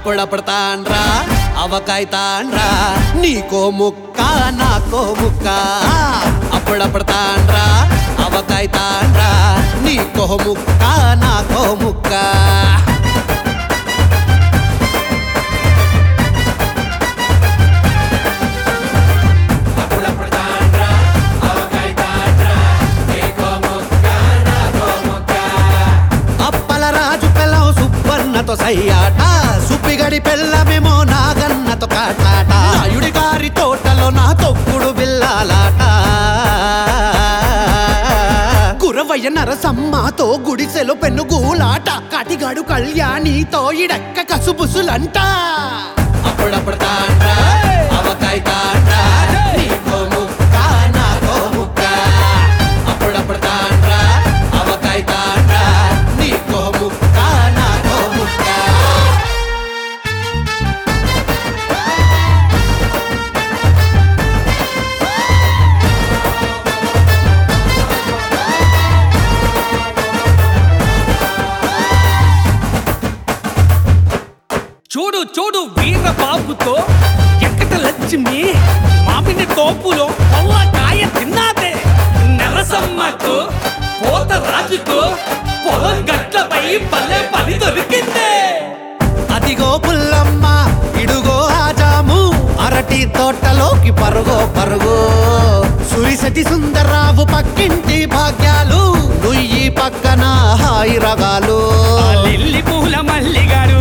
అప్పుడప్పుడు తాండ్రా అవకాయ తాండ్రా నీకో ముక్క నాకో ముక్క అప్పుడప్పుడు తాండ్రా అవకాయ తాండ్రా నీకో ముక్క నాకో ముక్క అప్పల రాజు పెళ్ళం సుబ్బన్నతో సయ్యాట సుప్పిగడి పెళ్ళమేమో నాగన్నతో కాటాట నాయుడి గారి తోటలో నా తొక్కుడు బిల్లాలాట గురవయ్య నరసమ్మతో గుడిసెలో పెన్నుగూలాట కటిగాడు కళ్యాణితో ఇడక్క కసుబుసులంట అప్పుడప్పుడు తాండ్రా అవకాయ తాండ్రా నీకో ముక్క నాకో ముక్క అప్పుడప్పుడు తాండ్రా అవకాయ తాండ్రా నీకో ముక్క నాకో ముక్క చూడు చూడు వీర బాబుతో ఎక్కట లక్ష్మి మామిడి తోపులో కాయ తిన్నాదే నరసమ్మకు పోత రాజుకు పొలం గట్లపై పల్లె పని దొరికిందే అదిగో పుల్లమ్మ ఇడుగో ఆజాము అరటి తోటలోకి పరుగో పరుగు సురిసటి సుందర్రావు పక్కింటి భాగ్యాలు నుయ్యి పక్కన హాయి రగాలు ఆ లిల్లి పూల మల్లిగాడు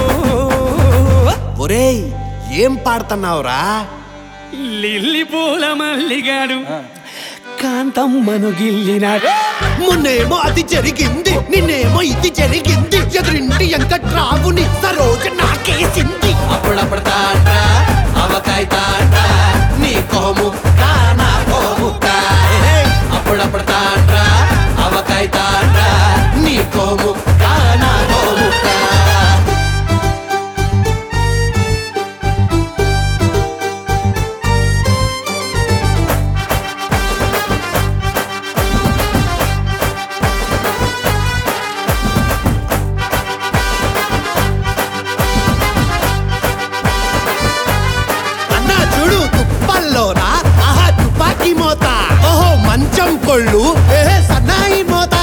ఒరేయ్ ఏం పాడుతున్నావురా లిల్లి పూల మల్లిగాడు కాంతమ్మను గిల్లినాడు మొన్నేమో అది జరిగింది నిన్నేమో ఇది జరిగింది ఎదురింటి వెంకట్రావుని సరోజ నాకేసింది అప్పుడప్పుడు తాండ్రా అవకాయ తాండ్రా నీ కోము నా కోముక్క అప్పుడప్పుడు తాండ్రా అవకాయ తాండ్రా నీ కోము నా కోముక్క అన్నా చూడు తుప్పల్లోనా ఆహా తుపాకీ మోత ఓహో మంచం కొళ్ళు ఏ సన్నాయి మోత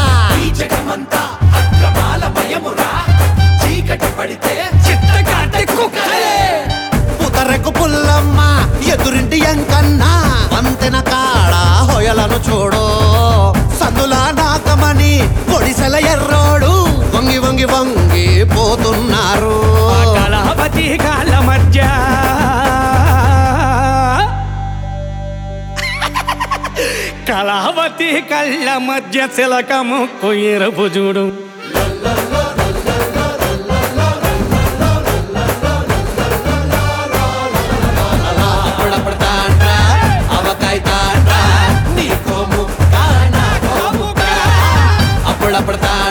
చీకటి పడితే చిత్తకాటే కుక్కలే పుతరకు పుల్లమ్మ ఎదురింటి ఎంకన్నా వంతెన కాడ హొయలను చూడు సందుల నాకమని పొడిసెల ఎర్రోడు వంగి వంగి వంగి పోతున్నారు ఆ కళావతి కాళ్ళ మధ్య కళావతి కళ్ళ మధ్య చిలకము కొయ్యరపు చూడు అప్పుడప్పుడు తాండ్రా అవకాయ తాండ్రా నీకో ముక్క నాకో ముక్క అప్పుడప్పుడు తాండ్రా